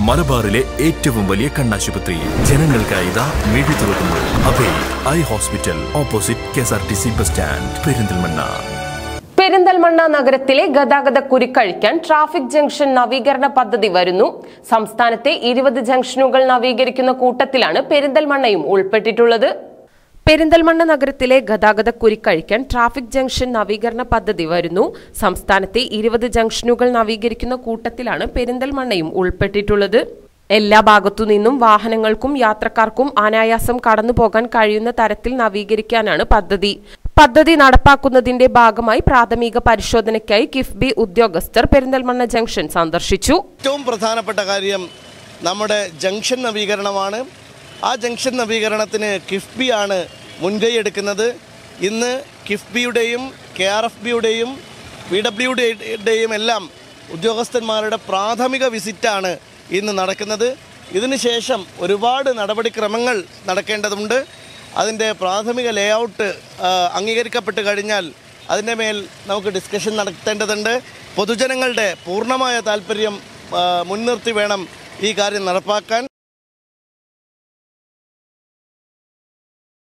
മലബാറിലെ ഏറ്റവും വലിയ കണ്ണാശുപത്രി ജനങ്ങൾക്കായി ഇതാ മിഴി തുറക്കുന്നു Abhay eye hospital opposite K S R T C bus stand Perinthalmanna Perinthalmanna നഗരത്തിലെ ഗതാഗത കുരുക്കഴിക്കാൻ ട്രാഫിക് ജംഗ്ഷൻ നവീകരണ പദ്ധതി വരുന്നു സംസ്ഥാനത്തെ ഇരുപത് ജംഗ്ഷനുകൾ നവീകരിക്കുന്ന കൂട്ടത്തിലാണ് പെരിന്തൽമണ്ണയും ഉൾപ്പെട്ടിട്ടുള്ളത് പെരിന്തൽമണ്ണ നഗരത്തിലെ ഗതാഗത കുരുക്കഴിക്കാൻ ട്രാഫിക് ജംഗ്ഷൻ നവീകരണ പദ്ധതി വരുന്നു സംസ്ഥാനത്തെ ഇരുപത് ജംഗ്ഷനുകൾ നവീകരിക്കുന്ന കൂട്ടത്തിലാണ് പെരിന്തൽമണ്ണയും ഉൾപ്പെട്ടിട്ടുള്ളത് എല്ലാ ഭാഗത്തു നിന്നും വാഹനങ്ങൾക്കും യാത്രക്കാർക്കും അനായാസം കടന്നു പോകാൻ കഴിയുന്ന തരത്തിൽ നവീകരിക്കാനാണ് പദ്ധതി പദ്ധതി നടപ്പാക്കുന്നതിന്റെ ഭാഗമായി പ്രാഥമിക പരിശോധനയ്ക്കായി കിഫ്ബി ഉദ്യോഗസ്ഥർ പെരിന്തൽമണ്ണ ജംഗ്ഷൻ സന്ദർശിച്ചു ഏറ്റവും പ്രധാനപ്പെട്ട കാര്യം നമ്മുടെ ജംഗ്ഷൻ നവീകരണമാണ് ആ ജംഗ്ഷൻ നവീകരണത്തിന് കിഫ്ബിയാണ് മുൻകൈ എടുക്കുന്നത് ഇന്ന് കിഫ്ബിയുടെയും കെ ആർ എഫ് ബിയുടെയും പി ഡബ്ല്യുടെയും എല്ലാം ഉദ്യോഗസ്ഥന്മാരുടെ പ്രാഥമിക വിസിറ്റാണ് ഇന്ന് നടക്കുന്നത് ഇതിനുശേഷം ഒരുപാട് നടപടിക്രമങ്ങൾ നടക്കേണ്ടതുണ്ട് അതിൻ്റെ പ്രാഥമിക ലേഔട്ട് അംഗീകരിക്കപ്പെട്ട് കഴിഞ്ഞാൽ അതിൻ്റെ മേൽ നമുക്ക് ഡിസ്കഷൻ നടത്തേണ്ടതുണ്ട് പൊതുജനങ്ങളുടെ പൂർണ്ണമായ താല്പര്യം ആ, മുൻനിർത്തി വേണം ഈ കാര്യം നടപ്പാക്കാൻ